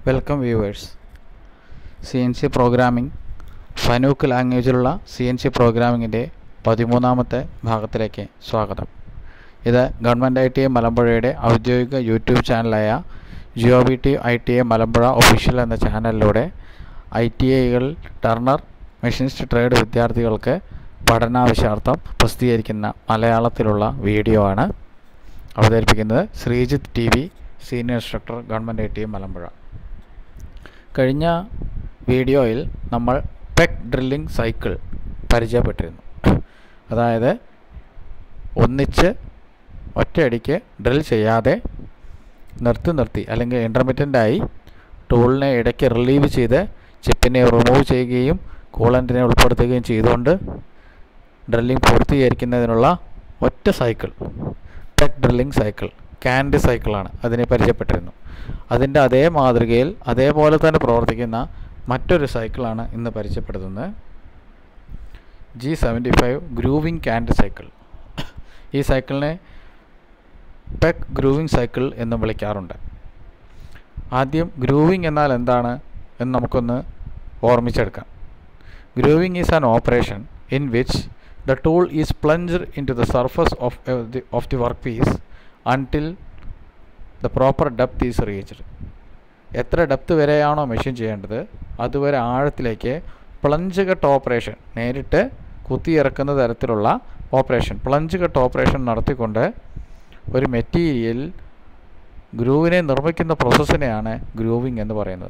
welcome viewers C N C programming Fanuc ലാംഗ്വേജിലുള്ള C N C പ്രോഗ്രാമിങ്ങിൻ്റെ പതിമൂന്നാമത്തെ ഭാഗത്തിലേക്ക് സ്വാഗതം ഇത് ഗവൺമെൻറ് ഐ ടി എ മലമ്പുഴയുടെ ഔദ്യോഗിക യൂട്യൂബ് ചാനലായ ജിയോ B T I T A Malampuzha official എന്ന ചാനലിലൂടെ ഐ ടി ഐകൾ ടർണർ മെഷീനിസ്റ്റ് ട്രേഡ് വിദ്യാർത്ഥികൾക്ക് പഠനാവശ്യാർത്ഥം പ്രസിദ്ധീകരിക്കുന്ന മലയാളത്തിലുള്ള വീഡിയോ ആണ് അവതരിപ്പിക്കുന്നത് Sreejith T V senior instructor government I T M Malampuzha കഴിഞ്ഞ വീഡിയോയിൽ നമ്മൾ പെക് ഡ്രില്ലിംഗ് സൈക്കിൾ പരിചയപ്പെട്ടിരുന്നു അതായത് ഒന്നിച്ച് ഒറ്റയടിക്ക് ഡ്രിൽ ചെയ്യാതെ നിർത്തി നിർത്തി അല്ലെങ്കിൽ ഇൻ്റർമീഡിയൻ്റായി ടൂളിനെ ഇടയ്ക്ക് റിലീവ് ചെയ്ത് ചിപ്പിനെ റിമൂവ് ചെയ്യുകയും കൂളൻറ്റിനെ ഉൾപ്പെടുത്തുകയും ചെയ്തുകൊണ്ട് ഡ്രില്ലിംഗ് പൂർത്തീകരിക്കുന്നതിനുള്ള ഒറ്റ cycle peck drilling cycle canned സൈക്കിളാണ് അതിനെ പരിചയപ്പെട്ടിരുന്നു അതിൻ്റെ അതേ മാതൃകയിൽ അതേപോലെ തന്നെ പ്രവർത്തിക്കുന്ന മറ്റൊരു സൈക്കിളാണ് ഇന്ന് പരിചയപ്പെടുത്തുന്നത് G seventy five grooving canned cycle ഈ സൈക്കിളിനെ പെക് ഗ്രൂവിംഗ് സൈക്കിൾ എന്ന് വിളിക്കാറുണ്ട് ആദ്യം ഗ്രൂവിംഗ് എന്നാൽ എന്താണ് എന്ന് നമുക്കൊന്ന് ഓർമ്മിച്ചെടുക്കാം grooving is an operation in which the tool is plunged into the surface of, uh, the, of the workpiece until the proper depth is reached എത്ര ഡെപ്ത് വരെയാണോ മെഷീൻ ചെയ്യേണ്ടത് അതുവരെ ആഴത്തിലേക്ക് പ്ലഞ്ച് കട്ട് ഓപ്പറേഷൻ നേരിട്ട് കുത്തിയിറക്കുന്ന തരത്തിലുള്ള ഓപ്പറേഷൻ പ്ലഞ്ച് കട്ട് ഓപ്പറേഷൻ നടത്തിക്കൊണ്ട് ഒരു material ഗ്രൂവിനെ നിർമ്മിക്കുന്ന പ്രോസസ്സിനെയാണ് ഗ്രൂവിംഗ് എന്ന് പറയുന്നത്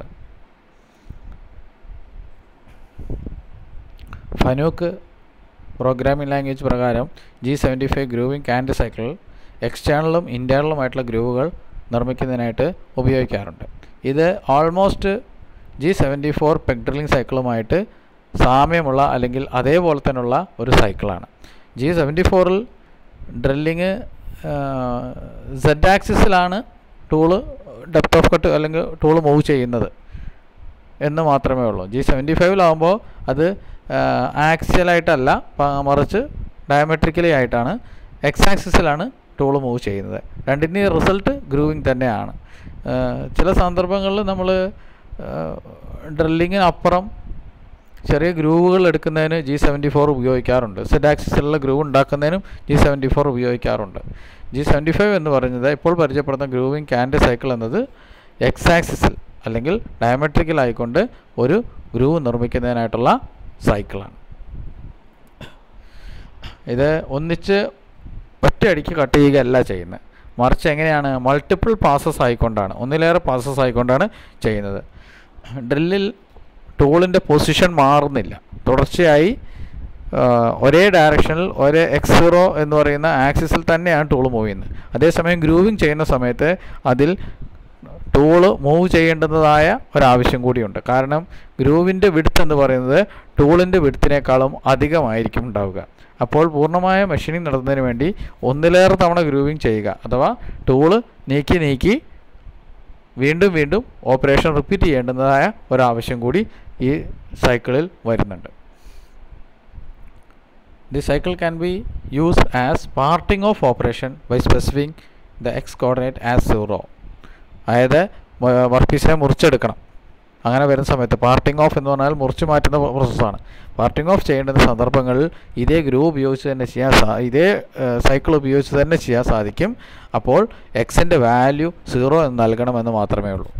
ഫനൂക്ക് പ്രോഗ്രാമിംഗ് ലാംഗ്വേജ് പ്രകാരം G seventy five grooving canned cycle എക്സ്റ്റേണലും ഇൻറ്റേർണലുമായിട്ടുള്ള ഗ്രൂവുകൾ നിർമ്മിക്കുന്നതിനായിട്ട് ഉപയോഗിക്കാറുണ്ട് ഇത് almost G seventy four peck drilling സൈക്കിളുമായിട്ട് സാമ്യമുള്ള അല്ലെങ്കിൽ അതേപോലെ തന്നെയുള്ള ഒരു സൈക്കിളാണ് ജി സെവൻറ്റി ഫോറിൽ ഡ്രില്ലിങ് സെഡ് ആക്സിസിലാണ് ടൂള് ഡെപ്ത് ഓഫ് കട്ട് അല്ലെങ്കിൽ ടൂള് മൂവ് ചെയ്യുന്നത് എന്ന് മാത്രമേ ഉള്ളൂ ജി സെവൻറ്റി ഫൈവിലാകുമ്പോൾ അത് ആക്സിയലായിട്ടല്ല മറിച്ച് ഡയമെട്രിക്കലി ആയിട്ടാണ് എക്സ് ആക്സിസിലാണ് ടൂൾ മൂവ് ചെയ്യുന്നത് രണ്ടിൻ്റെയും റിസൾട്ട് ഗ്രൂവിങ് തന്നെയാണ് ചില സന്ദർഭങ്ങളിൽ നമ്മൾ ഡ്രില്ലിങ്ങിനപ്പുറം ചെറിയ ഗ്രൂവുകൾ എടുക്കുന്നതിന് ജി സെവൻറ്റി ഫോർ ഉപയോഗിക്കാറുണ്ട് സെഡ് ആക്സിസിലുള്ള ഗ്രൂവ് ഉണ്ടാക്കുന്നതിനും ജി സെവൻറ്റി ഫോർ ഉപയോഗിക്കാറുണ്ട് ജി സെവൻറ്റി ഫൈവ് എന്ന് പറയുന്നത് ഇപ്പോൾ പരിചയപ്പെടുന്ന ഗ്രൂവിങ് ക്യാൻഡ് സൈക്കിൾ എന്നത് എക്സ് ആക്സിസിൽ അല്ലെങ്കിൽ ഡയമെട്രിക്കൽ ആയിക്കൊണ്ട് ഒരു ഗ്രൂവ് നിർമ്മിക്കുന്നതിനായിട്ടുള്ള സൈക്കിളാണ് ഇത് ഒന്നിച്ച് ഒറ്റയടിക്ക് കട്ട് ചെയ്യുകയല്ല ചെയ്യുന്നത് മറിച്ച് എങ്ങനെയാണ് മൾട്ടിപ്പിൾ പാസസ് ആയിക്കൊണ്ടാണ് ഒന്നിലേറെ പാസസ് ആയിക്കൊണ്ടാണ് ചെയ്യുന്നത് ഡ്രില്ലിൽ ടൂളിൻ്റെ പൊസിഷൻ മാറുന്നില്ല തുടർച്ചയായി ഒരേ ഡയറക്ഷനിൽ ഒരേ എക്സ് സീറോ എന്ന് പറയുന്ന ആക്സിസിൽ തന്നെയാണ് ടൂൾ മൂവ് ചെയ്യുന്നത് അതേസമയം ഗ്രൂവിങ് ചെയ്യുന്ന സമയത്ത് അതിൽ ടൂള് മൂവ് ചെയ്യേണ്ടതായ ഒരാവശ്യം കൂടിയുണ്ട് കാരണം ഗ്രൂവിൻ്റെ വിടുത്ത് എന്ന് പറയുന്നത് ടൂളിൻ്റെ വിടുത്തിനേക്കാളും അധികമായിരിക്കും ഉണ്ടാവുക അപ്പോൾ പൂർണ്ണമായ മെഷീനിങ് നടത്തുന്നതിന് വേണ്ടി ഒന്നിലേറെ തവണ ഗ്രൂവിങ് ചെയ്യുക അഥവാ ടൂള് നീക്കി നീക്കി വീണ്ടും വീണ്ടും ഓപ്പറേഷൻ റിപ്പീറ്റ് ചെയ്യേണ്ടതായ ഒരാവശ്യം കൂടി ഈ സൈക്കിളിൽ വരുന്നുണ്ട് the cycle can be use as parting off operation by specifying the X coordinate as zero അതായത് വർക്ക് പീസിനെ മുറിച്ചെടുക്കണം അങ്ങനെ വരുന്ന സമയത്ത് പാർട്ടിംഗ് ഓഫ് എന്ന് പറഞ്ഞാൽ മുറിച്ച് മാറ്റുന്ന പ്രോസസ്സാണ് പാർട്ടിംഗ് ഓഫ് ചെയ്യേണ്ടുന്ന സന്ദർഭങ്ങളിൽ ഇതേ ഗ്രൂ ഉപയോഗിച്ച് തന്നെ ചെയ്യാൻ സാ ഇതേ സൈക്കിൾ ഉപയോഗിച്ച് തന്നെ ചെയ്യാൻ സാധിക്കും അപ്പോൾ എക്സിൻ്റെ വാല്യൂ സീറോ എന്ന് നൽകണമെന്ന് മാത്രമേ ഉള്ളൂ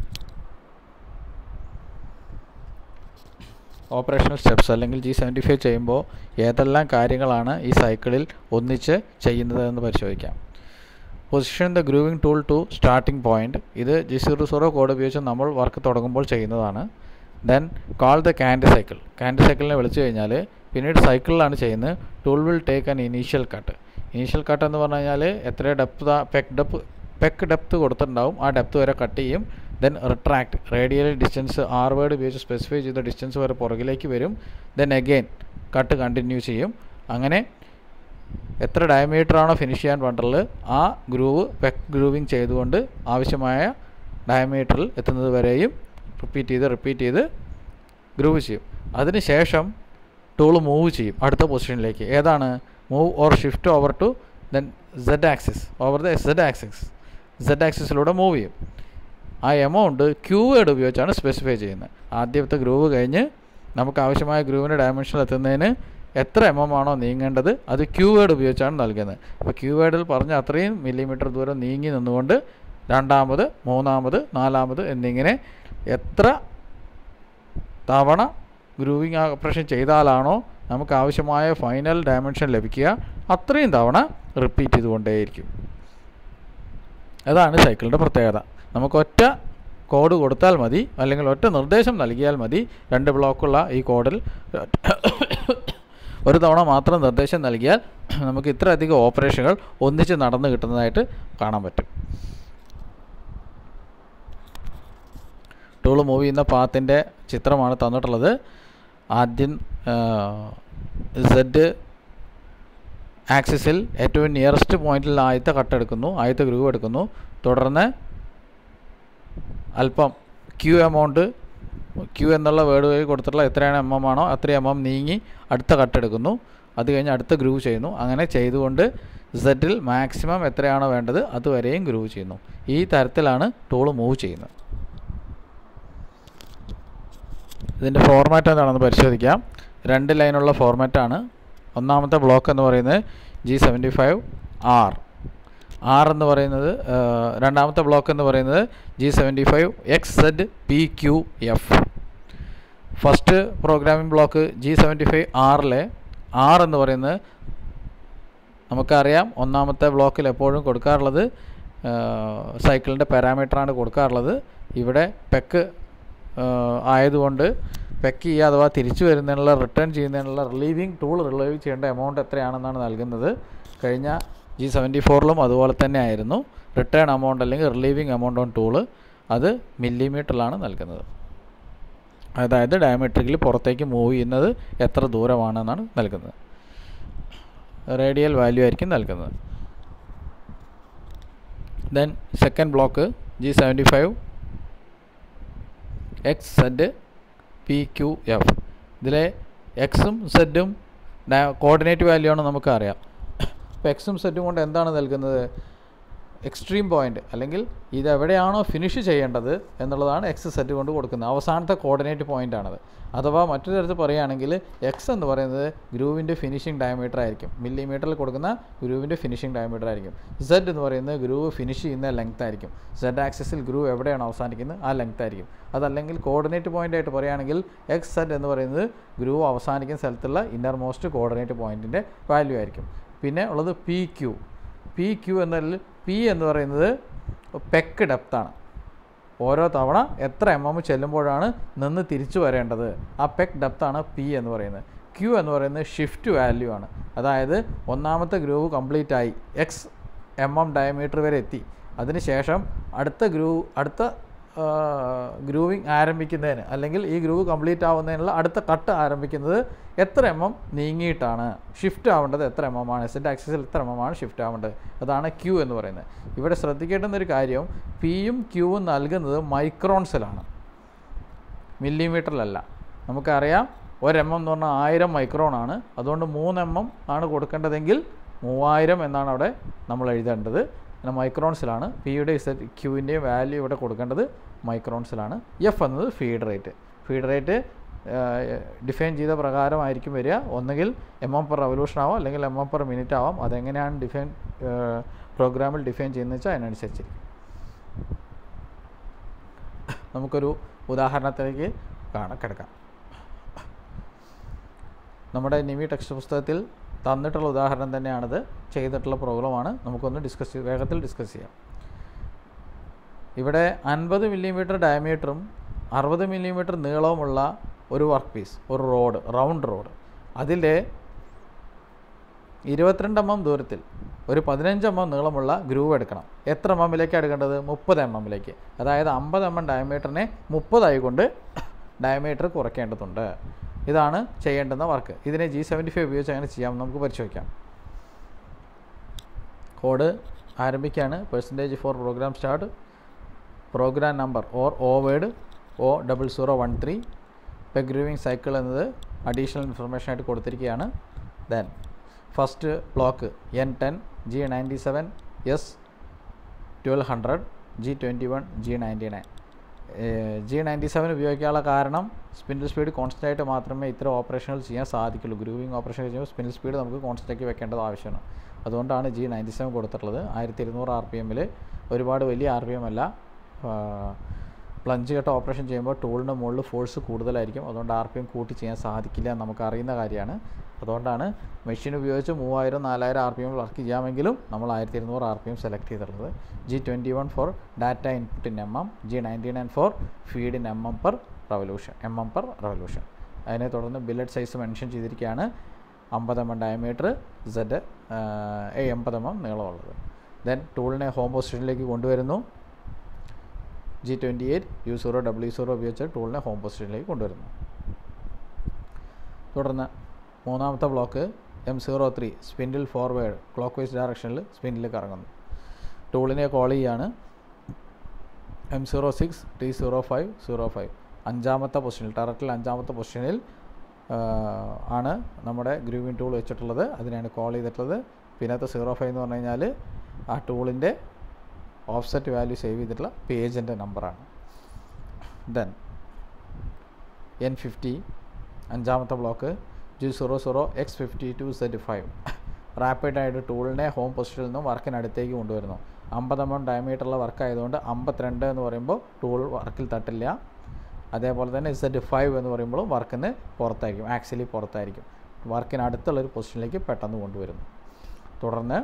ഓപ്പറേഷണൽ സ്റ്റെപ്സ് അല്ലെങ്കിൽ ജി സെവൻറ്റി ഫൈവ് ചെയ്യുമ്പോൾ ഏതെല്ലാം കാര്യങ്ങളാണ് ഈ സൈക്കിളിൽ ഒന്നിച്ച് ചെയ്യുന്നത് എന്ന് പരിശോധിക്കാം position the grooving tool to starting point ഇത് ജി സീറോ സീറോ കോഡ് ഉപയോഗിച്ച് നമ്മൾ വർക്ക് തുടങ്ങുമ്പോൾ ചെയ്യുന്നതാണ് then call the canned cycle canned സൈക്കിളിനെ വിളിച്ചു കഴിഞ്ഞാൽ പിന്നീട് സൈക്കിളിലാണ് ചെയ്യുന്നത് tool will take an initial cut initial cut എന്ന് പറഞ്ഞു കഴിഞ്ഞാൽ എത്ര depth peck depth peck depth കൊടുത്തിട്ടുണ്ടാവും ആ ഡെപ്ത് വരെ കട്ട് ചെയ്യും then retract radial distance R word ഉപയോഗിച്ച് സ്പെസിഫൈ ചെയ്ത ഡിസ്റ്റൻസ് വരെ പുറകിലേക്ക് വരും ദെൻ അഗെയിൻ കട്ട് കണ്ടിന്യൂ ചെയ്യും അങ്ങനെ എത്ര ഡയമീറ്ററാണോ ഫിനിഷ് ചെയ്യാൻ പണ്ടുള്ളത് ആ ഗ്രൂവ് പെക്ക് ഗ്രൂവിങ് ചെയ്തുകൊണ്ട് ആവശ്യമായ ഡയമീറ്ററിൽ എത്തുന്നത് വരെയും റിപ്പീറ്റ് ചെയ്ത് റിപ്പീറ്റ് ചെയ്ത് ഗ്രൂവ് ചെയ്യും അതിനുശേഷം ടൂൾ മൂവ് ചെയ്യും അടുത്ത പൊസിഷനിലേക്ക് ഏതാണ് move or shift over to then Z axis over the Z axis Z ആക്സിസിലൂടെ മൂവ് ചെയ്യും ആ എമൗണ്ട് ക്യൂ വേർഡ് ഉപയോഗിച്ചാണ് സ്പെസിഫൈ ചെയ്യുന്നത് ആദ്യത്തെ ഗ്രൂവ് കഴിഞ്ഞ് നമുക്ക് ആവശ്യമായ ഗ്രൂവിൻ്റെ ഡയമെൻഷനിൽ എത്തുന്നതിന് എത്ര എം എം ആണോ നീങ്ങേണ്ടത് അത് ക്യൂ വേർഡ് ഉപയോഗിച്ചാണ് നൽകുന്നത് അപ്പോൾ ക്യൂ വേർഡിൽ പറഞ്ഞ അത്രയും മില്ലിമീറ്റർ ദൂരം നീങ്ങി നിന്നുകൊണ്ട് രണ്ടാമത് മൂന്നാമത് നാലാമത് എന്നിങ്ങനെ എത്ര തവണ ഗ്രൂവിങ് ഓപ്പറേഷൻ ചെയ്താലാണോ നമുക്ക് ആവശ്യമായ ഫൈനൽ ഡയമെൻഷൻ ലഭിക്കുക അത്രയും തവണ റിപ്പീറ്റ് ചെയ്തുകൊണ്ടേയിരിക്കും അതാണ് സൈക്കിളിൻ്റെ പ്രത്യേകത നമുക്ക് ഒറ്റ കോഡ് കൊടുത്താൽ മതി അല്ലെങ്കിൽ ഒറ്റ നിർദ്ദേശം നൽകിയാൽ മതി രണ്ട് ബ്ലോക്കുള്ള ഈ കോഡിൽ ഒരു തവണ മാത്രം നിർദ്ദേശം നൽകിയാൽ നമുക്ക് ഇത്രയധികം ഓപ്പറേഷനുകൾ ഒന്നിച്ച് നടന്നു കിട്ടുന്നതായിട്ട് കാണാൻ പറ്റും ടൂൾ മൂവ് ചെയ്യുന്ന പാത്തിൻ്റെ ചിത്രമാണ് തന്നിട്ടുള്ളത് ആദ്യം സെഡ് ആക്സിസിൽ ഏറ്റവും നിയറസ്റ്റ് പോയിന്റിൽ ആദ്യത്തെ കട്ട് എടുക്കുന്നു ആദ്യത്തെ ഗ്രൂവ് എടുക്കുന്നു തുടർന്ന് അല്പം ക്യൂ എമൗണ്ട് ക്യൂ എന്നുള്ള വേർഡ് വഴി കൊടുത്തിട്ടുള്ള എത്രയാണ് എം എം ആണോ അത്രയും എം എം നീങ്ങി അടുത്ത കട്ട് എടുക്കുന്നു അത് കഴിഞ്ഞ് അടുത്ത ഗ്രൂവ് ചെയ്യുന്നു അങ്ങനെ ചെയ്തുകൊണ്ട് സെഡിൽ മാക്സിമം എത്രയാണോ വേണ്ടത് അതുവരെയും ഗ്രൂവ് ചെയ്യുന്നു ഈ തരത്തിലാണ് ടൂൾ മൂവ് ചെയ്യുന്നത് ഇതിൻ്റെ ഫോർമാറ്റ് എന്താണെന്ന് പരിശോധിക്കാം രണ്ട് ലൈനുള്ള ഫോർമാറ്റാണ് ഒന്നാമത്തെ ബ്ലോക്ക് എന്ന് പറയുന്നത് G seventy five R R എന്ന് പറയുന്നത് രണ്ടാമത്തെ ബ്ലോക്ക് എന്ന് പറയുന്നത് G seventy five X Z P Q F first programming block G seventy five ആറിലെ ആർ എന്ന് പറയുന്നത് നമുക്കറിയാം ഒന്നാമത്തെ ബ്ലോക്കിൽ എപ്പോഴും കൊടുക്കാറുള്ളത് സൈക്കിളിൻ്റെ പാരാമീറ്ററാണ് കൊടുക്കാറുള്ളത് ഇവിടെ പെക്ക് ആയതുകൊണ്ട് പെക്ക് ചെയ്യുക അഥവാ തിരിച്ചു വരുന്നതിനുള്ള റിട്ടേൺ ചെയ്യുന്നതിനുള്ള റിലീവിങ് ടൂൾ റിലീവ് ചെയ്യേണ്ട എമൗണ്ട് എത്രയാണെന്നാണ് നൽകുന്നത് കഴിഞ്ഞ ജി സെവൻറ്റി ഫോറിലും അതുപോലെ തന്നെ ആയിരുന്നു റിട്ടേൺ എമൗണ്ട് അല്ലെങ്കിൽ റിലീവിങ് എമൗണ്ട് ഓൺ ടൂള് അത് മില്ലിമീറ്ററിലാണ് നൽകുന്നത് അതായത് ഡയമെട്രിക്കിൽ പുറത്തേക്ക് മൂവ് ചെയ്യുന്നത് എത്ര ദൂരമാണെന്നാണ് നൽകുന്നത് റേഡിയൽ വാല്യൂ ആയിരിക്കും നൽകുന്നത് then second block G seventy five X Z P Q F ഇതിലെ എക്സും സെഡും കോർഡിനേറ്റ് വാല്യൂ ആണ് നമുക്ക് അറിയാം അപ്പോൾ എക്സും സെറ്റും കൊണ്ട് എന്താണ് നൽകുന്നത് എക്സ്ട്രീം പോയിന്റ് അല്ലെങ്കിൽ ഇത് എവിടെയാണോ ഫിനിഷ് ചെയ്യേണ്ടത് എന്നുള്ളതാണ് എക്സ് സെറ്റ് കൊണ്ട് കൊടുക്കുന്നത് അവസാനത്തെ കോർഡിനേറ്റ് പോയിന്റ് ആണത് അഥവാ മറ്റൊരു തരത്തിൽ പറയുകയാണെങ്കിൽ എക്സ് എന്ന് പറയുന്നത് ഗ്രൂവിൻ്റെ ഫിനിഷിംഗ് ഡയമീറ്റർ ആയിരിക്കും മില്ലിമീറ്ററിൽ കൊടുക്കുന്ന ഗ്രൂവിൻ്റെ ഫിനിഷിംഗ് ഡയമീറ്റർ ആയിരിക്കും സെഡ് എന്ന് പറയുന്നത് ഗ്രൂവ് ഫിനിഷ് ചെയ്യുന്ന ലെങ്ത് ആയിരിക്കും സെഡ് ആക്സിസിൽ ഗ്രൂവ് എവിടെയാണ് അവസാനിക്കുന്നത് ആ ലെങ്ത് ആയിരിക്കും അതല്ലെങ്കിൽ കോർഡിനേറ്റ് പോയിന്റ് ആയിട്ട് പറയുകയാണെങ്കിൽ എക്സ് സെഡ് എന്ന് പറയുന്നത് ഗ്രൂവ് അവസാനിക്കുന്ന സ്ഥലത്തുള്ള ഇന്നർ മോസ്റ്റ് കോർഡിനേറ്റ് പോയിന്റിൻ്റെ വാല്യൂ ആയിരിക്കും പിന്നെ ഉള്ളത് പി ക്യു പി ക്യു എന്നതിൽ പി എന്ന് പറയുന്നത് പെക്ക് ഡെപ്താണ് ഓരോ തവണ എത്ര എം എം ചെല്ലുമ്പോഴാണ് നിന്ന് തിരിച്ചു വരേണ്ടത് ആ പെക്ക് ഡെപ്താണ് പി എന്ന് പറയുന്നത് ക്യു എന്ന് പറയുന്നത് ഷിഫ്റ്റ് വാല്യൂ ആണ് അതായത് ഒന്നാമത്തെ ഗ്രൂവ് കംപ്ലീറ്റ് ആയി എക്സ് എം എം ഡയമീറ്റർ വരെ എത്തി അതിനുശേഷം അടുത്ത ഗ്രൂവ് അടുത്ത ഗ്രൂവിങ് ആരംഭിക്കുന്നതിന് അല്ലെങ്കിൽ ഈ ഗ്രൂവ് കംപ്ലീറ്റ് ആവുന്നതിനുള്ള അടുത്ത കട്ട് ആരംഭിക്കുന്നത് എത്ര എം എം നീങ്ങിയിട്ടാണ് ഷിഫ്റ്റ് ആവേണ്ടത് എത്ര എം എം ആണ് എസിൻ്റെ ആക്സിസിൽ എത്ര എം എം ആണ് ഷിഫ്റ്റ് ആവേണ്ടത് അതാണ് ക്യൂ എന്ന് പറയുന്നത് ഇവിടെ ശ്രദ്ധിക്കേണ്ടുന്ന ഒരു കാര്യം പിയും ക്യൂവും നൽകുന്നത് മൈക്രോൺസിലാണ് മില്ലിമീറ്ററിലല്ല നമുക്കറിയാം ഒരു എം എം എന്ന് പറഞ്ഞാൽ ആയിരം മൈക്രോൺ ആണ് അതുകൊണ്ട് മൂന്ന് എം എം ആണ് കൊടുക്കേണ്ടതെങ്കിൽ മൂവായിരം എന്നാണ് അവിടെ നമ്മൾ എഴുതേണ്ടത് പിന്നെ മൈക്രോൺസിലാണ് പിയുടെ ഇസഡ് ക്യൂവിൻ്റെയും വാല്യൂ ഇവിടെ കൊടുക്കേണ്ടത് മൈക്രോൺസിലാണ് എഫ് എന്നത് feed rate feed rate define ചെയ്ത പ്രകാരമായിരിക്കും വരിക ഒന്നുകിൽ എം എം പെർ റവല്യൂഷൻ ആവാം അല്ലെങ്കിൽ എം എം പെർ മിനിറ്റ് ആവാം അതെങ്ങനെയാണ് ഡിഫൈൻ പ്രോഗ്രാമിൽ ഡിഫൈൻ ചെയ്യുന്നത് വെച്ചാൽ അതിനനുസരിച്ചിരിക്കും നമുക്കൊരു ഉദാഹരണത്തിലേക്ക് കാണാൻ കിടക്കാം നമ്മുടെ നിമി ടെക്സ്റ്റ് പുസ്തകത്തിൽ തന്നിട്ടുള്ള ഉദാഹരണം തന്നെയാണിത് ചെയ്തിട്ടുള്ള പ്രോബ്ലമാണ് നമുക്കൊന്ന് ഡിസ്കസ് വേഗത്തിൽ ഡിസ്കസ് ചെയ്യാം ഇവിടെ അൻപത് മില്ലിമീറ്റർ ഡയമീറ്ററും അറുപത് മില്ലിമീറ്റർ നീളവുമുള്ള ഒരു വർക്ക് പീസ് ഒരു റോഡ് റൗണ്ട് റോഡ് അതിലെ ഇരുപത്തിരണ്ട് എം എം ദൂരത്തിൽ ഒരു പതിനഞ്ച് എം എം നീളമുള്ള ഗ്രൂവ് എടുക്കണം എത്ര എം എമ്മിലേക്ക് എടുക്കേണ്ടത് മുപ്പത് എം എമ്മിലേക്ക് അതായത് അമ്പത് എം എം ഡയമീറ്ററിനെ മുപ്പതായി കൊണ്ട് ഡയമീറ്റർ കുറയ്ക്കേണ്ടതുണ്ട് ഇതാണ് ചെയ്യേണ്ടുന്ന വർക്ക് ഇതിനെ ജി സെവൻറ്റി ഫൈവ് ഉപയോഗിച്ച് അങ്ങനെ ചെയ്യാമെന്ന് നമുക്ക് പരിശോധിക്കാം കോഡ് ആരംഭിക്കുകയാണ് percentage for program start program number or O word O double zero one three peck grooving cycle എന്നത് അഡീഷണൽ ഇൻഫർമേഷൻ ആയിട്ട് കൊടുത്തിരിക്കുകയാണ് then first block N ten G ninety seven S twelve hundred G twenty one G ninety nine G ninety seven ഉപയോഗിക്കാനുള്ള കാരണം spindle speed constant ആയിട്ട് മാത്രമേ ഇത്തരം ഓപ്പറേഷനുകൾ ചെയ്യാൻ സാധിക്കുള്ളൂ ഗ്രൂവിങ് ഓപ്പറേഷൻ ചെയ്യുമ്പോൾ സ്പിൻഡിൽ സ്പീഡ് നമുക്ക് കോൺസ്റ്റൻ്റ് ആക്കി വെക്കേണ്ടത് ആവശ്യമാണ് അതുകൊണ്ടാണ് ജി നയൻറ്റി സെവൻ കൊടുത്തിട്ടുള്ളത് ആയിരത്തി ഇരുന്നൂറ് ആർ പി എമ്മിൽ ഒരുപാട് വലിയ ആർ പി എം അല്ല പ്ലഞ്ച് കട്ട് ഓപ്പറേഷൻ ചെയ്യുമ്പോൾ ടൂളിൻ്റെ മുകളിൽ ഫോഴ്സ് കൂടുതലായിരിക്കും അതുകൊണ്ട് ആർ പി എം കൂട്ടി ചെയ്യാൻ സാധിക്കില്ല എന്ന് നമുക്ക് അറിയുന്ന കാര്യമാണ് അതുകൊണ്ടാണ് മെഷീൻ ഉപയോഗിച്ച് മൂവായിരം നാലായിരം ആർ പി എം വർക്ക് ചെയ്യാമെങ്കിലും നമ്മൾ ആയിരത്തി ഇരുന്നൂറ് ആർ പി എം സെലക്ട് ചെയ്തിട്ടുള്ളത് G twenty one four data input in M M G ninety nine four feed in M M per revolution M M per revolution അതിനെ തുടർന്ന് billet size mention ചെയ്തിരിക്കുകയാണ് അമ്പത് M M diameter Z എൺപത് M M നീളമുള്ളത് then ടൂളിനെ home പൊസിഷനിലേക്ക് കൊണ്ടുവരുന്നു G twenty eight U zero W zero ഉപയോഗിച്ച് ടൂളിനെ ഹോം പൊസിഷനിലേക്ക് കൊണ്ടുവരുന്നു തുടർന്ന് മൂന്നാമത്തെ block M zero three spindle forward clockwise ഡയറക്ഷനിൽ സ്പിൻഡിൽ കറങ്ങുന്നു ടൂളിനെ കോൾ ചെയ്യാണ് M zero six T zero five zero five അഞ്ചാമത്തെ പൊസിഷനിൽ ടററ്റിൽ അഞ്ചാമത്തെ പൊസിഷനിൽ ആണ് നമ്മുടെ ഗ്രൂവിൻ ടൂൾ വെച്ചിട്ടുള്ളത് അതിനാണ് കോൾ ചെയ്തിട്ടുള്ളത് പിന്നത്തെ സീറോ ഫൈവ് എന്ന് പറഞ്ഞു കഴിഞ്ഞാൽ ആ ടൂളിൻ്റെ ഓഫ്സെറ്റ് വാല്യൂ സേവ് ചെയ്തിട്ടുള്ള പേജിൻ്റെ നമ്പറാണ് ദെൻ എൻ ഫിഫ്റ്റി അഞ്ചാമത്തെ block G zero zero X fifty two set five റാപ്പിഡായിട്ട് ടൂളിനെ ഹോം പൊസിഷനിൽ നിന്നും വർക്കിനടുത്തേക്ക് കൊണ്ടുവരുന്നു അമ്പത് എം എം ഡയമീറ്ററുള്ള വർക്ക് ആയതുകൊണ്ട് അമ്പത്തിരണ്ട് എന്ന് പറയുമ്പോൾ ടൂൾ വർക്കിൽ തട്ടില്ല അതേപോലെ തന്നെ ഇസഡ് ഫൈവ് എന്ന് പറയുമ്പോൾ വർക്കിന് പുറത്തായിരിക്കും ആക്ച്വലി പുറത്തായിരിക്കും വർക്കിന് അടുത്തുള്ളൊരു പൊസിഷനിലേക്ക് പെട്ടെന്ന് കൊണ്ടുവരുന്നു തുടർന്ന്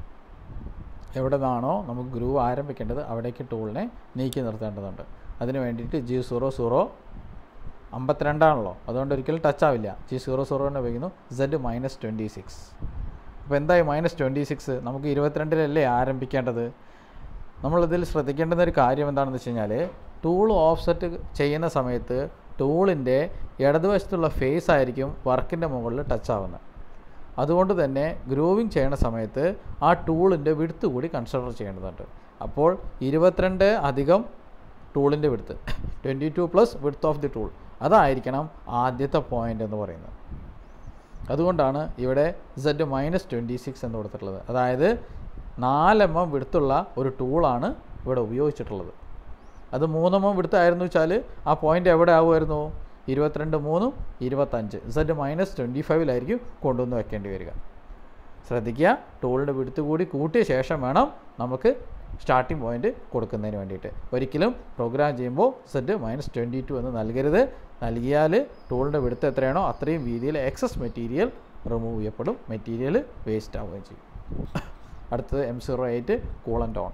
എവിടെ നിന്നാണോ നമുക്ക് ഗ്രൂവ് ആരംഭിക്കേണ്ടത് അവിടേക്ക് ടൂളിനെ നീക്കി നിർത്തേണ്ടതുണ്ട് അതിന് വേണ്ടിയിട്ട് ജി സീറോ സീറോ അമ്പത്തിരണ്ടാണല്ലോ അതുകൊണ്ട് ഒരിക്കലും ടച്ച് ആവില്ല ജി സീറോ സീറോ തന്നെ ഉപയോഗിക്കുന്നു സെഡ് മൈനസ് ട്വൻറ്റി സിക്സ് അപ്പോൾ എന്തായി മൈനസ് ട്വൻറ്റി സിക്സ് നമുക്ക് ഇരുപത്തിരണ്ടിലല്ലേ ആരംഭിക്കേണ്ടത് നമ്മളിതിൽ ശ്രദ്ധിക്കേണ്ടുന്ന ഒരു കാര്യം എന്താണെന്ന് വെച്ച് കഴിഞ്ഞാൽ ടൂൾ ഓഫ്സെറ്റ് ചെയ്യുന്ന സമയത്ത് ടൂളിൻ്റെ ഇടതുവശത്തുള്ള ഫേസ് ആയിരിക്കും വർക്കിൻ്റെ മുകളിൽ ടച്ച് ആവുന്നത് അതുകൊണ്ട് തന്നെ ഗ്രൂവിങ് ചെയ്യുന്ന സമയത്ത് ആ ടൂളിൻ്റെ വിടുത്ത് കൂടി കൺസിഡർ ചെയ്യേണ്ടതുണ്ട് അപ്പോൾ ഇരുപത്തിരണ്ട് അധികം ടൂളിൻ്റെ width twenty two plus width of the tool അതായിരിക്കണം ആദ്യത്തെ പോയിൻ്റ് എന്ന് പറയുന്നത് അതുകൊണ്ടാണ് ഇവിടെ സെഡ് മൈനസ് ട്വൻറ്റി സിക്സ് എന്ന് കൊടുത്തിട്ടുള്ളത് അതായത് നാലെം എം വിടുത്തുള്ള ഒരു ടൂളാണ് ഇവിടെ ഉപയോഗിച്ചിട്ടുള്ളത് അത് മൂന്നെണ്ണം വിടുത്തായിരുന്നു വെച്ചാൽ ആ പോയിൻ്റ് എവിടെ ആവുമായിരുന്നു ഇരുപത്തിരണ്ട് മൂന്നും ഇരുപത്തഞ്ച് സെഡ് മൈനസ് ട്വൻറ്റി ഫൈവിലായിരിക്കും കൊണ്ടുവന്ന് വെക്കേണ്ടി വരിക ശ്രദ്ധിക്കുക ടൂളിൻ്റെ വിടുത്ത് കൂടി കൂട്ടിയ ശേഷം വേണം നമുക്ക് സ്റ്റാർട്ടിംഗ് പോയിൻ്റ് കൊടുക്കുന്നതിന് വേണ്ടിയിട്ട് ഒരിക്കലും പ്രോഗ്രാം ചെയ്യുമ്പോൾ സെഡ് മൈനസ് ട്വൻറ്റി ടു എന്ന് നൽകരുത് നൽകിയാൽ ടൂളിൻ്റെ വിടുത്ത് എത്രയാണോ അത്രയും വീതിയിൽ എക്സസ് മെറ്റീരിയൽ റിമൂവ് ചെയ്യപ്പെടും മെറ്റീരിയൽ വേസ്റ്റ് ആവുകയും ചെയ്യും അടുത്തത് M zero eight coolant on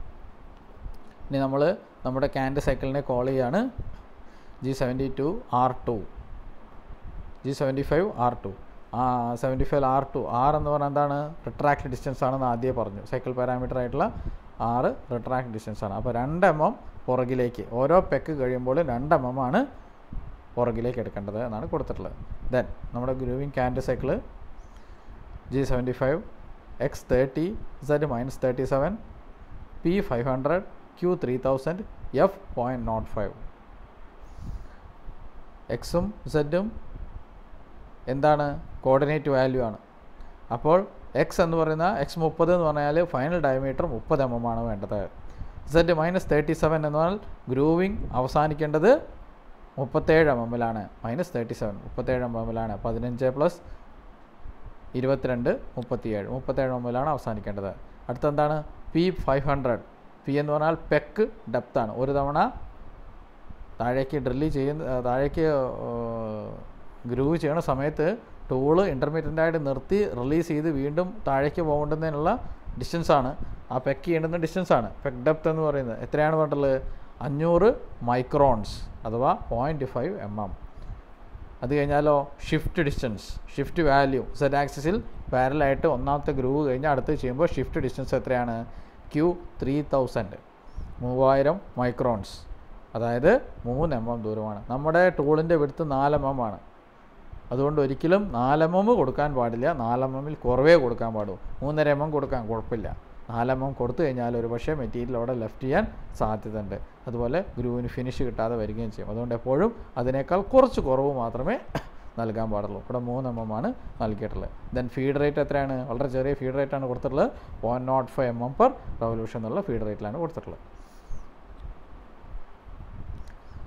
ഇനി നമ്മൾ നമ്മുടെ ക്യാൻഡ് സൈക്കിളിനെ കോൾ ചെയ്യാണ് G seventy two R two G seventy five R two ആ seventy five R two R എന്ന് പറഞ്ഞാൽ എന്താണ് റിട്രാക്ട് ഡിസ്റ്റൻസ് ആണെന്ന് ആദ്യമേ പറഞ്ഞു സൈക്കിൾ പാരാമീറ്റർ ആയിട്ടുള്ള ആറ് റിട്രാക്ട് ഡിസ്റ്റൻസ് ആണ് അപ്പോൾ രണ്ട് എം എം പുറകിലേക്ക് ഓരോ പെക്ക് കഴിയുമ്പോൾ രണ്ട് എം എം ആണ് പുറകിലേക്ക് എടുക്കേണ്ടത് എന്നാണ് കൊടുത്തിട്ടുള്ളത് ദെൻ നമ്മുടെ grooving canned cycle G seventy five X thirty Z minus thirty seven P five hundred Q three thousand F point nought five എക്സും സെഡും എന്താണ് കോർഡിനേറ്റ് വാല്യൂ ആണ് അപ്പോൾ എക്സ് എന്ന് പറയുന്ന എക്സ് മുപ്പത് എന്ന് പറഞ്ഞാൽ ഫൈനൽ ഡയമീറ്റർ മുപ്പത് എം എം ആണ് വേണ്ടത് സെഡ് മൈനസ് തേർട്ടി സെവൻ എന്ന് പറഞ്ഞാൽ ഗ്രൂവിങ് അവസാനിക്കേണ്ടത് മുപ്പത്തേഴ് എം എമ്മിലാണ് മൈനസ് തേർട്ടി സെവൻ മുപ്പത്തേഴ് എം എമ്മിലാണ് പതിനഞ്ച് പ്ലസ് ഇരുപത്തിരണ്ട് മുപ്പത്തിയേഴ് മുപ്പത്തേഴ് എം എമ്മിലാണ് അവസാനിക്കേണ്ടത് അടുത്തെന്താണ് പി ഫൈവ് ഹൺഡ്രഡ് പി എന്ന് പറഞ്ഞാൽ പെക്ക് ഡെപ്താണ് ഒരു തവണ താഴേക്ക് ഡ്രില്ല് ചെയ്യുന്ന താഴേക്ക് ഗ്രൂവ് ചെയ്യണ സമയത്ത് ടൂള് ഇൻ്റർമീഡിയൻ്റായിട്ട് നിർത്തി റിലീസ് ചെയ്ത് വീണ്ടും താഴേക്ക് പോകേണ്ടതിനുള്ള ഡിസ്റ്റൻസാണ് ആ പെക്ക് ചെയ്യേണ്ടുന്ന ഡിസ്റ്റൻസാണ് പെക്ക് ഡെപ്ത് എന്ന് പറയുന്നത് എത്രയാണ് പറഞ്ഞിട്ടുള്ളത് അഞ്ഞൂറ് മൈക്രോൺസ് അഥവാ പോയിൻറ്റ് ഫൈവ് എം എം അത് കഴിഞ്ഞാലോ shift distance shift value set ആക്സിസിൽ പാരലായിട്ട് ഒന്നാമത്തെ ഗ്രൂവ് കഴിഞ്ഞ് അടുത്ത് ചെയ്യുമ്പോൾ ഷിഫ്റ്റ് ഡിസ്റ്റൻസ് എത്രയാണ് ക്യൂ ത്രീ തൗസൻഡ് മൂവായിരം മൈക്രോൺസ് അതായത് മൂന്ന് എം എം ദൂരമാണ് നമ്മുടെ ടൂളിൻ്റെ വിടുത്ത് നാല് എം എം ആണ് അതുകൊണ്ട് ഒരിക്കലും നാല് എം എം കൊടുക്കാൻ പാടില്ല നാല് എം എമ്മിൽ കുറവേ കൊടുക്കാൻ പാടൂ മൂന്നര എം എം കൊടുക്കാൻ കുഴപ്പമില്ല നാല് എം എം കൊടുത്തു കഴിഞ്ഞാൽ ഒരു പക്ഷേ മെറ്റീരിയൽ അവിടെ ലെഫ്റ്റ് ചെയ്യാൻ സാധ്യതയുണ്ട് അതുപോലെ ഗ്രൂവിന് ഫിനിഷ് കിട്ടാതെ വരികയും ചെയ്യും അതുകൊണ്ട് എപ്പോഴും അതിനേക്കാൾ കുറച്ച് കുറവ് മാത്രമേ നൽകാൻ പാടുള്ളൂ ഇവിടെ മൂന്ന് എം എം ആണ് നൽകിയിട്ടുള്ളത് ദെൻ ഫീഡ് റേറ്റ് എത്രയാണ് വളരെ ചെറിയ ഫീഡ് റേറ്റാണ് കൊടുത്തിട്ടുള്ളത് one nought five M M per revolution എന്നുള്ള ഫീഡ് റേറ്റിലാണ് കൊടുത്തിട്ടുള്ളത്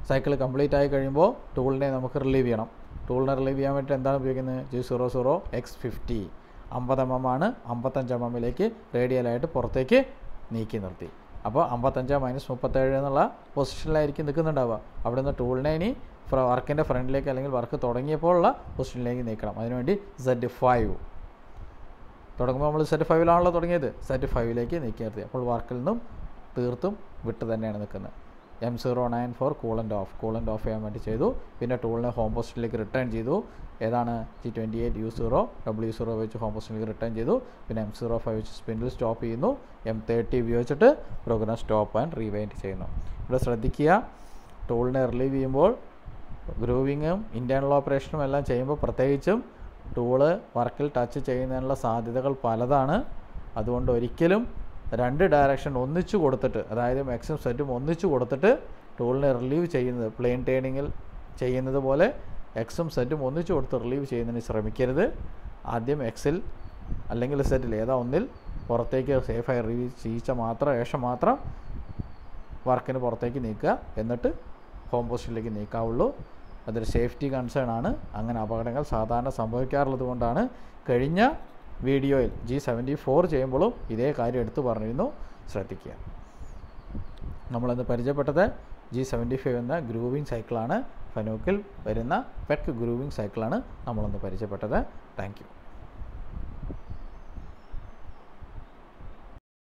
സൈക്കിൾ കംപ്ലീറ്റ് ആയി കഴിയുമ്പോൾ ടൂളിനെ നമുക്ക് റിലീവ് ചെയ്യണം ടൂളിനെ റിലീവ് ചെയ്യാൻ വേണ്ടി എന്താണ് ഉപയോഗിക്കുന്നത് G zero zero X fifty അമ്പത് എം എം ആണ് അമ്പത്തഞ്ച് എം എമ്മിലേക്ക് റേഡിയലായിട്ട് പുറത്തേക്ക് നീക്കി നിർത്തി അപ്പോൾ അമ്പത്തഞ്ച് മൈനസ് മുപ്പത്തേഴ് എന്നുള്ള പൊസിഷനിലായിരിക്കും നിൽക്കുന്നുണ്ടാവുക അവിടെ നിന്ന് ടൂളിനെ ഇനി വർക്കിൻ്റെ ഫ്രണ്ടിലേക്ക് അല്ലെങ്കിൽ വർക്ക് തുടങ്ങിയപ്പോൾ ഉള്ള പൊസിഷനിലേക്ക് നീക്കണം അതിനുവേണ്ടി സെഡ് ഫൈവ് തുടങ്ങുമ്പോൾ നമ്മൾ സെറ്റ് ഫൈവിലാണല്ലോ തുടങ്ങിയത് സെറ്റ് ഫൈവിലേക്ക് നീക്കി നിർത്തി അപ്പോൾ വർക്കിൽ നിന്നും തീർത്തും വിട്ട് തന്നെയാണ് നിൽക്കുന്നത് M zero nine four coolant off coolant off ചെയ്യാൻ വേണ്ടി ചെയ്തു പിന്നെ ടൂളിനെ ഹോം പോസ്റ്റിലേക്ക് റിട്ടേൺ ചെയ്തു ഏതാണ് G twenty eight U zero W zero വെച്ച് ഹോം പോസ്റ്റിലേക്ക് റിട്ടേൺ ചെയ്തു പിന്നെ എം സീറോ ഫൈവ് വെച്ച് സ്പിൻഡിൽ സ്റ്റോപ്പ് ചെയ്യുന്നു എം തേർട്ടി ഉപയോഗിച്ചിട്ട് പ്രോഗ്രാം സ്റ്റോപ്പ് ആൻഡ് റീവൈൻഡ് ചെയ്യുന്നു ഇവിടെ ശ്രദ്ധിക്കുക ടൂളിനെ റിലീവ് ചെയ്യുമ്പോൾ ഗ്രൂവിങ്ങും ഇൻറ്റേർണൽ ഓപ്പറേഷനും എല്ലാം ചെയ്യുമ്പോൾ പ്രത്യേകിച്ചും ടൂള് വർക്കിൽ ടച്ച് ചെയ്യുന്നതിനുള്ള സാധ്യതകൾ പലതാണ് അതുകൊണ്ട് ഒരിക്കലും രണ്ട് ഡയറക്ഷൻ ഒന്നിച്ചു കൊടുത്തിട്ട് അതായത് മാക്സിമം സെറ്റും ഒന്നിച്ചു കൊടുത്തിട്ട് ടൂളിനെ റിലീവ് ചെയ്യുന്നത് പ്ലെയിൻ ടേണിങ്ങിൽ ചെയ്യുന്നത് പോലെ എക്സും സെറ്റും ഒന്നിച്ചു കൊടുത്ത് റിലീവ് ചെയ്യുന്നതിന് ശ്രമിക്കരുത് ആദ്യം എക്സിൽ അല്ലെങ്കിൽ സെറ്റിൽ ഏതാ ഒന്നിൽ പുറത്തേക്ക് സേഫായി റിലീവ് ചെയ്യിച്ച മാത്രം ശേഷം മാത്രം വർക്കിന് പുറത്തേക്ക് നീക്കുക എന്നിട്ട് ഹോം പോസ്റ്റിലേക്ക് നീക്കാവുള്ളൂ അതൊരു സേഫ്റ്റി കൺസേൺ ആണ് അങ്ങനെ അപകടങ്ങൾ സാധാരണ സംഭവിക്കാറുള്ളത് കൊണ്ടാണ് കഴിഞ്ഞ വീഡിയോയിൽ ജി സെവൻറ്റി ഫോർ ചെയ്യുമ്പോഴും ഇതേ കാര്യം എടുത്തു പറഞ്ഞിരുന്നു ശ്രദ്ധിക്കുക നമ്മളിന്ന് പരിചയപ്പെട്ടത് ജി സെവൻറ്റി ഫൈവ് എന്ന ഗ്രൂവിങ് സൈക്കിളാണ് ഫനൂക്കിൽ വരുന്ന പെക്ക് ഗ്രൂവിങ് സൈക്കിളാണ് നമ്മളൊന്ന് പരിചയപ്പെട്ടത് താങ്ക് യു